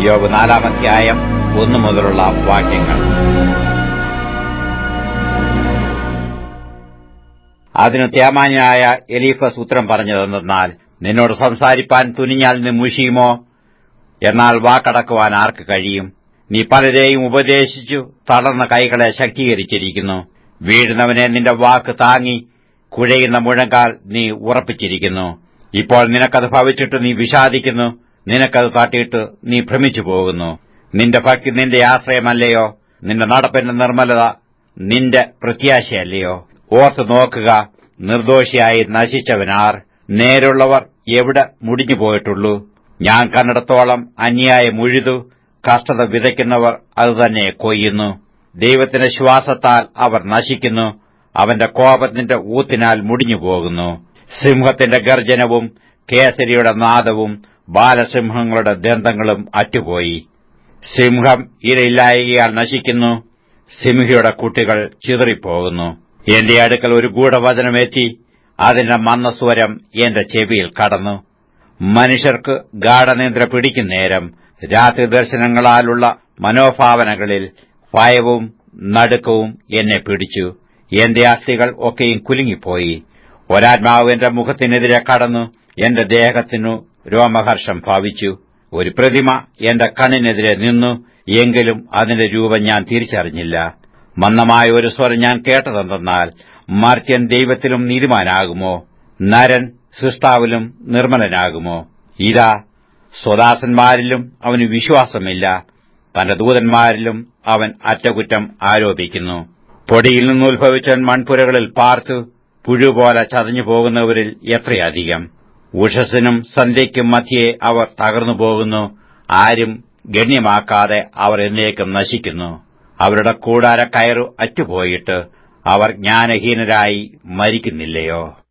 യോബ് നാലാമധ്യായം ഒന്നു മുതലുള്ള വാക്യങ്ങൾ അതിനു ത്യാമാന്യായ എലീഫസ് ഉത്തരം പറഞ്ഞതെന്നാൽ നിന്നോട് സംസാരിപ്പാൻ തുനിഞ്ഞാൽ നീ മുഷിയുമോ എന്നാൽ വാക്കടക്കുവാൻ ആർക്ക് കഴിയും നീ പലരെയും ഉപദേശിച്ചു തളർന്ന കൈകളെ ശക്തീകരിച്ചിരിക്കുന്നു വീഴുന്നവനെ നിന്റെ വാക്ക് താങ്ങി കുഴയുന്ന മുഴങ്കാൽ നീ ഉറപ്പിച്ചിരിക്കുന്നു ഇപ്പോൾ നിനക്കത് ഭവിച്ചിട്ട് നീ വിഷാദിക്കുന്നു നിനക്കത് തട്ടിയിട്ട് നീ ഭ്രമിച്ചു പോകുന്നു നിന്റെ ഭക്തി നിന്റെ ആശ്രയമല്ലയോ നിന്റെ നടപ്പിന്റെ നിർമ്മലത നിന്റെ പ്രത്യാശയല്ലയോ ഓർത്തു നോക്കുക നിർദോഷിയായി നശിച്ചവനാർ നേരുള്ളവർ എവിടെ മുടിഞ്ഞു പോയിട്ടുള്ളൂ ഞാൻ കണ്ടിടത്തോളം അന്യായ മുഴുതു കഷ്ടത വിതയ്ക്കുന്നവർ അതുതന്നെ കൊയ്യുന്നു ദൈവത്തിന്റെ ശ്വാസത്താൽ അവർ നശിക്കുന്നു അവന്റെ കോപത്തിന്റെ ഊത്തിനാൽ മുടിഞ്ഞു പോകുന്നു സിംഹത്തിന്റെ ഗർജനവും കേസരിയുടെ നാദവും ബാലസിംഹങ്ങളുടെ ദന്തങ്ങളും അറ്റുപോയി സിംഹം ഇരയില്ലായകയാൽ നശിക്കുന്നു സിംഹിയുടെ കുട്ടികൾ ചിതറിപ്പോകുന്നു എന്റെ അടുക്കൽ ഒരു ഗൂഢവചനമെത്തി അതിന്റെ മന്ദസ്വരം എന്റെ ചെവിയിൽ കടന്നു മനുഷ്യർക്ക് ഗാഠനിദ്ര പിടിക്കും നേരം രാത്രി ദർശനങ്ങളാലുള്ള മനോഭാവനകളിൽ ഭയവും നടുക്കവും എന്നെ പിടിച്ചു എന്റെ അസ്ഥികൾ ഒക്കെയും കുലുങ്ങിപ്പോയി ഒരാത്മാവ് എന്റെ മുഖത്തിനെതിരെ കടന്നു എന്റെ ദേഹത്തിനു രോമഹർഷം ഭാവിച്ചു ഒരു പ്രതിമ എന്റെ കണ്ണിനെതിരെ നിന്നു എങ്കിലും അതിന്റെ രൂപം ഞാൻ തിരിച്ചറിഞ്ഞില്ല മന്ദമായ ഒരു സ്വരം ഞാൻ കേട്ടതെന്തെന്നാൽ മർത്യൻ ദൈവത്തിലും നീതിമാനാകുമോ നരൻ സൃഷ്ടാവിലും നിർമ്മലനാകുമോ ഇതാ സ്വദാസന്മാരിലും അവന് വിശ്വാസമില്ല തന്റെ ദൂതന്മാരിലും അവൻ അറ്റകുറ്റം ആരോപിക്കുന്നു പൊടിയിൽ നിന്ന് ഉത്ഭവിച്ചവൻ മൺപുരകളിൽ പാർത്തു പുഴുപോലെ ചതഞ്ഞു പോകുന്നവരിൽ എത്രയധികം ഉഷസ്സിനും സന്ധ്യയ്ക്കും മധ്യേ അവർ തകർന്നു പോകുന്നു ആരും ഗണ്യമാക്കാതെ അവർ എന്നേക്കും നശിക്കുന്നു അവരുടെ കൂടാര കയറു അറ്റുപോയിട്ട് അവർ ജ്ഞാനഹീനരായി മരിക്കുന്നില്ലയോ